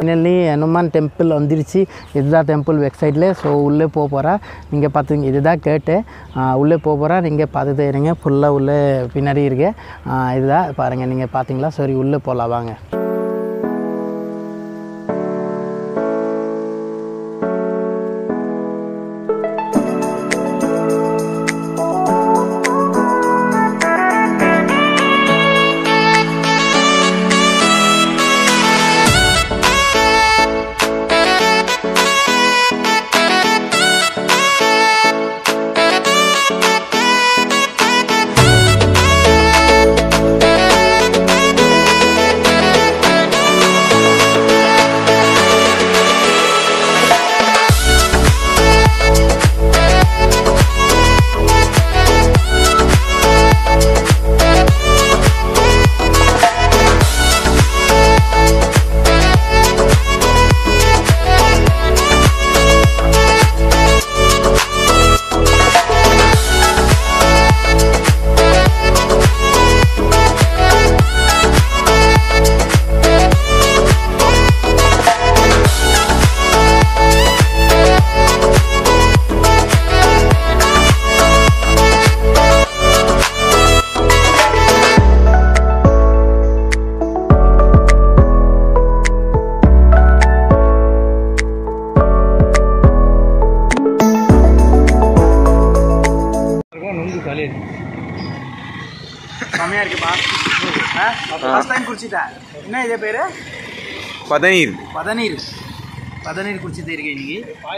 Finally Hanuman temple வந்துருச்சு இதுதான் temple வெப்சைட்டில் ஸோ உள்ளே போக போகிறா நீங்கள் பார்த்துங்க இதுதான் கேட்டு ஆஹ் உள்ளே போக போகிறா நீங்கள் பார்த்துட்டே இருங்க ஃபுல்லாக உள்ளே பின்னாடி இருக்கு ஆஹ் இதுதான் பாருங்கள் நீங்கள் பார்த்தீங்களா சரி உள்ளே போகலாம் வாங்க செம்மையாக இருக்குப்பா ஃபஸ்ட் டைம் குடிச்சிட்டேன் என்ன இதே பேர் பதநீர் பதநீர் பதநீர் குடிச்சிட்டு இருக்கேன் இன்னைக்கு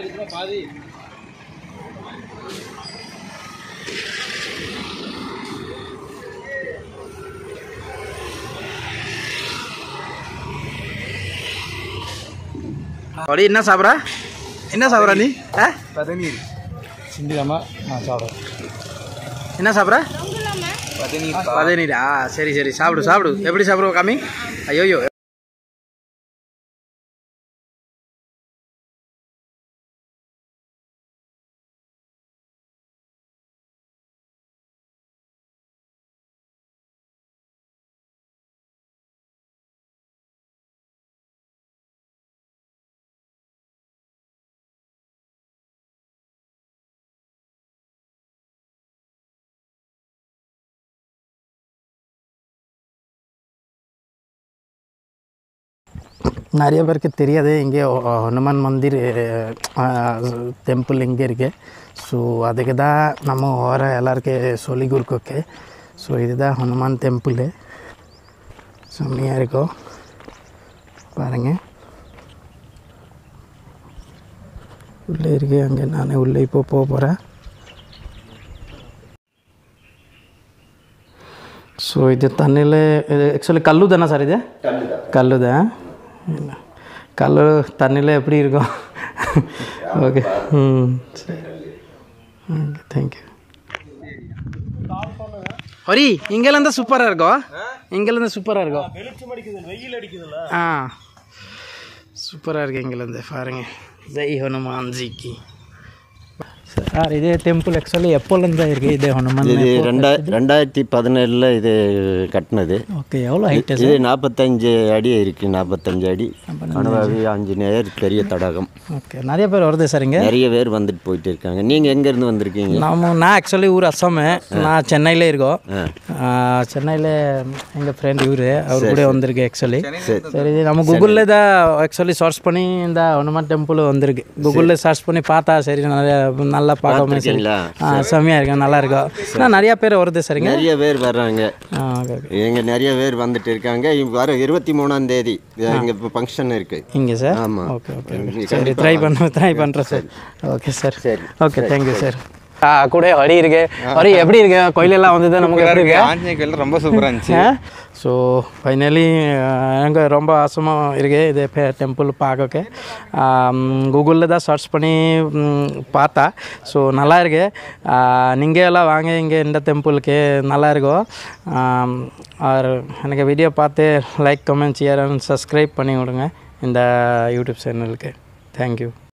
அப்படி என்ன சாப்பிட்ற என்ன சாப்பிட்ற நீ ஆ பதநீர் சிந்திராமா நான் சாப்பிட்றேன் என்ன சாப்பிட்ற பதநீர் பதநீரா சரி சரி சாப்பிடு சாப்பிடு எப்படி சாப்பிடுவோம் காமி ஐயோயோ நிறைய பேருக்கு தெரியாது இங்கே அஹ், ஹனுமான் மந்திர் டெம்பிள் இங்கே இருக்கு ஸோ அதுக்கு தான் நம்ம வர எல்லாருக்கும் சொல்லி கொடுக்கோக்கு ஸோ இதுதான் ஹனுமான் டெம்பிள் செம்மையாக இருக்கும் பாருங்கள் உள்ளே இருக்கு அங்கே நான் உள்ளே இப்போ போக போகிறேன் ஸோ இது தண்ணியில் இது ஆக்சுவலி கல்லு தானே சார் இது கல்லு தான் இல்ல. கல்லு தண்ணியில் எப்படி இருக்கும் ஓகே ம் சரி ஓகே தேங்க்யூ ஹரி இங்கேருந்து சூப்பராக இருக்கும் இங்கேருந்து சூப்பராக இருக்கும் ஆ சூப்பராக இருக்கு இங்கேருந்து பாருங்க ஜெய் ஹனுமான் ஜிக்கு சார் இதே டெம்பிள் ஆக்சுவலி எப்போலேருந்து இருக்கு இதே ஹனுமான் இது ரெண்டா ரெண்டாயிரத்தி பதினேழில் இது கட்டினது ஓகே எவ்வளோ ஹைட்டு இது நாற்பத்தஞ்சு அடி இருக்கு நாற்பத்தஞ்சு அடி அனுபவி ஆஞ்சநேயர் பெரிய தடாகம் ஓகே நிறைய பேர் வருது சார் இங்கே நிறைய பேர் வந்துட்டு போயிட்டு இருக்காங்க நீங்கள் எங்கேருந்து வந்திருக்கீங்க நாம நான் ஆக்சுவலி ஊர் அஸ்ஸாமு நான் சென்னையிலே இருக்கோம் சென்னையில் எங்கள் ஃப்ரெண்ட் இவர் அவர் கூட வந்திருக்கு ஆக்சுவலி சரி இது நம்ம கூகுளில் தான் ஆக்சுவலி சர்ச் பண்ணி இந்த ஹனுமான் டெம்பிள் வந்திருக்கு கூகுளில் சர்ச் பண்ணி பார்த்தா சரி நிறைய நல்லா பார்க்காம சரி பார்த்திருக்கீங்களா? ஆ செம்மையாக இருக்கும் நல்லா இருக்கும் ஆனால் நிறைய பேர் வருது சரிங்க நிறைய பேர் வர்றாங்க ஆ ஓகே ஓகே இங்கே நிறைய பேர் வந்துட்டு இருக்காங்க இவ் வர இருபத்தி மூணாம் தேதி இங்கே ஃபங்க்ஷன் இருக்கு இங்கே சார் ஆமா. ஓகே ஓகே சரி ட்ரை பண்ண ட்ரை பண்ணுறேன் சார் ஓகே சார் சரி. ஓகே தேங்க்யூ சார் ஆ கூட ஹரி இருக்கு ஹரி எப்படி இருக்கு கோயிலெல்லாம் வந்து நமக்கு எப்படி இருக்கு ஆஞ்சநேய கோயில் ரொம்ப சூப்பராக இருந்துச்சு ஸோ ஃபைனலி எனக்கு ரொம்ப ஆசமாக இருக்கு இது டெம்பிள் பார்க்க கூகுளில் தான் சர்ச் பண்ணி ம், பார்த்தா ஸோ நல்லா இருக்கு நீங்கள் எல்லாம் வாங்க இங்கே இந்த டெம்பிளுக்கு நல்லா இருக்கும் ஆம், আর எனக்கு வீடியோ பார்த்து like comment share and subscribe பண்ணி விடுங்க இந்த யூடியூப் சேனலுக்கு தேங்க்யூ